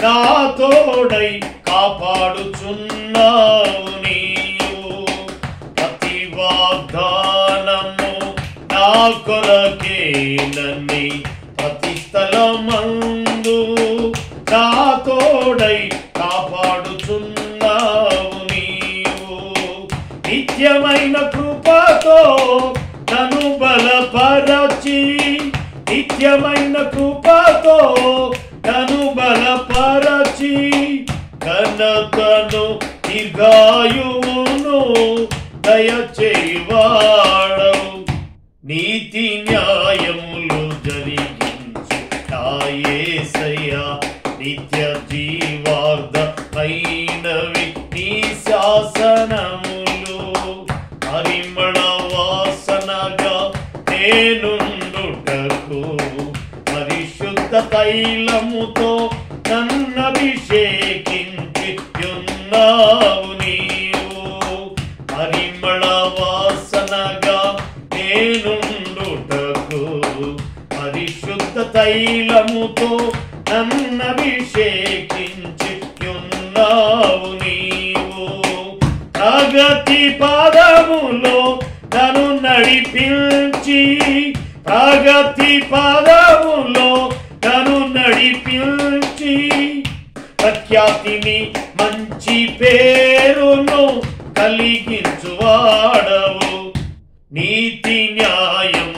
నా తోడై కాపాడుచున్నావు నీవు ప్రతి వాగ్దానము నా కొరకేనని ప్రతి స్థలమందు నా తోడై కాపాడుచున్నావు నీవు నిత్యమైన కృపతో నన్ను బలపరచి నిత్యమైన కృపతో నన్ను బలపరచి ఘనతను దీర్ఘాయువును దయచేవాడవు నీతి న్యాయములు జరిగించు నాయసయ్యా నిత్య జీవార్థమైనవి నీ శాసనములు పరిమళ వాసనగా నేనుండుటకు పరిశుద్ధ తైలముతో నన్నభిషేకించి ఉన్నావు నీవు పరిమళ వాసనగా నేనుండుటకు పరిశుద్ధ తైలముతో నన్నభిషేకించి ఉన్నావు నీవు ప్రగతి పదములో నన్ను నడిపించి ప్రగతి పదములో నన్ను నడిపించి ప్రఖ్యాతిని మంచి పేరును కలిగించువాడవు నీతి న్యాయం